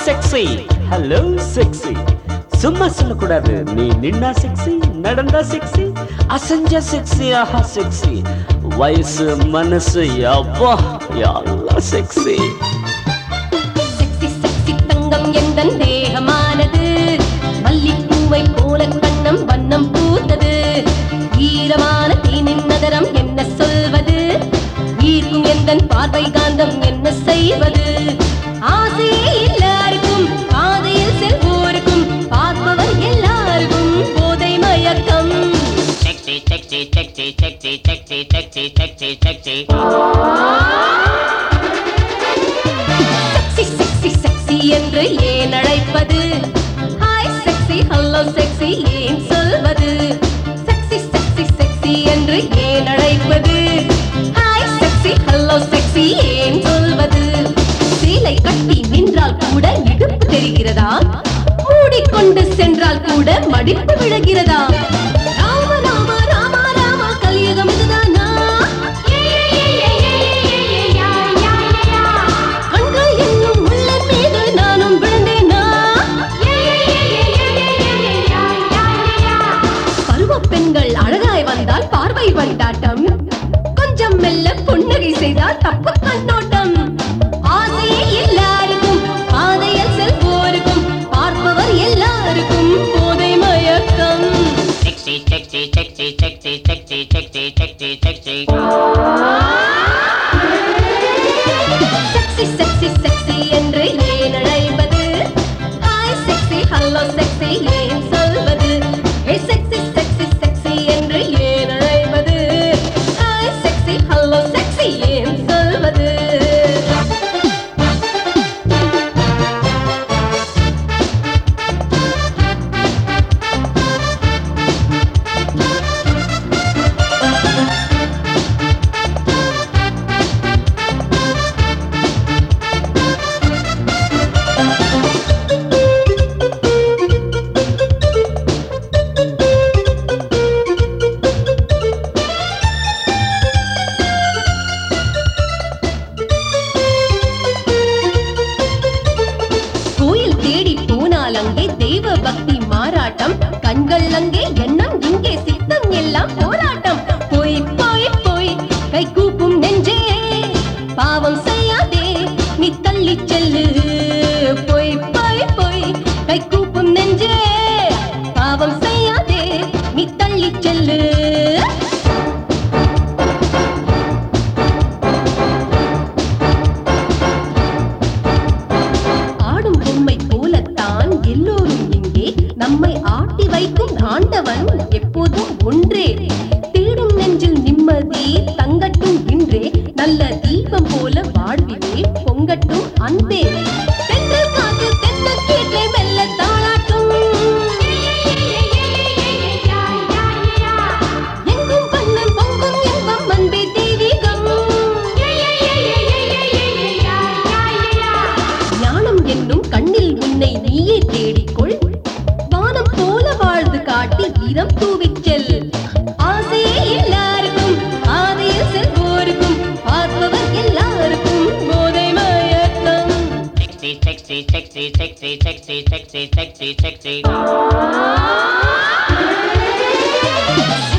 Sexy hello sexy சும்மா சொல்லக்கூடாது நீ நின்னா செக்ஸி நடந்தா செக்ஸி அசஞ்சா செக்ஸி ஆஹா செக்ஸி வயசு மனசு அப்பா எல்லாம் செக்ஸி செக்ஸி செக்ஸி தங்கம் எந்தன் தேகமானது மல்லிப்பூவை போல கண்ணம் வண்ணம் பூத்தது ஈரமான தேனின் நகரம் என்ன சொல்வது ஈர்க்கும் எந்தன் பார்வை காந்தம் என்ன செய்வது ஆசையே எல்லாருக்கும் பாதையில் செல்வோருக்கும் பார்ப்பவர் எல்லாருக்கும் போதை மயக்கம் sexy, sexy, sexy, sexy, sexy, sexy, sexy, sexy. Sexy sexy sexy என்று ஏன் அழைப்பது ஹாய் செக்ஸி ஹலோ செக்ஸி ஏன் சொல்வது செக்ஸி செக்ஸி செக்ஸி என்று ஏன் அழைப்பது ஹாய் செக்ஸி ஹலோ செக்ஸி ஏன் சொல்வது சேலை கட்டி நின்றால் கூட இடுப்பு தெரிகிறதா மூடிக்கொண்டு சென்றால் கூட மடிப்பு விழுகிறதா ராம ராம ராம ராம கலியுகம் இதுதானா கண்கள் என்னும் உள்ளன் மீது நானும் விழுந்தேனா பருவப் பெண்கள் அழகாய் வந்தால் பார்வை வந்தாட்டம் கொஞ்சம் மெல்ல புன்னகை செய்தால் தப்பு கண்ணோட்டம் ஆசையே எல்லாருக்கும் பாதையில் செல்வோருக்கும் பார்ப்பவர் எல்லாருக்கும் போதை மயக்கம் Sexy, sexy, sexy, sexy, sexy, sexy, sexy, sexy. Sexy sexy sexy என்று ஏன் அழைப்பது ஹாய் செக்ஸி ஹலோ செக்ஸி ஏன் சொல்வது ஏ செக்ஸி செக்ஸி செக்ஸி என்று ஏன் அழைப்பது ஹாய் செக்ஸி ஹலோ செக்ஸி ஏன் சொல்வது கோயில் தேடி போனால் அங்கே தெய்வ பக்தி மாறாட்டம் கண்கள் அங்கே எண்ணம் இங்கே சித்தம் எல்லாம் போராட்டம் போய் போய் போய் கை கூப்பும் நெஞ்சே பாவம் செய்யாதே நீ தள்ளி செல்லு போய் போய் போய் கை கூப்பும் நெஞ்சே பாவம் செய்யாதே நீ தள்ளி செல்லு ஆடும் பொம்மை போலத்தான் எல்லோரும் இங்கே நம்மை ஆட்டி வைக்கும் ஆண்டவன் எப்போதும் ஒன்றே தேடும் நெஞ்சில் நிம்மதி தங்கட்டும் இன்றே நல்ல தீபம் போல வாழ்விலே பொங்கட்டும் அன்பே தென்றல் காத்து தென்னக் கீற்றை மெல்ல தாளாட்டும் எங்கும் வண்ணம் பொங்கும் இன்பம் அன்பே தெய்வீகம் ஞானம் என்னும் கண்ணில் உன்னை நீயே தேடிக்கொள் வானம் போல வாழ்ந்து காட்டி வீரம் தூவிச் செல் ஆசையே எல்லாருக்கும் ஆதையில் செல்வோருக்கும் பார்ப்பவர் எல்லாருக்கும் போதை மயக்கம் Sexy, sexy, sexy, sexy, sexy, sexy, sexy, sexy.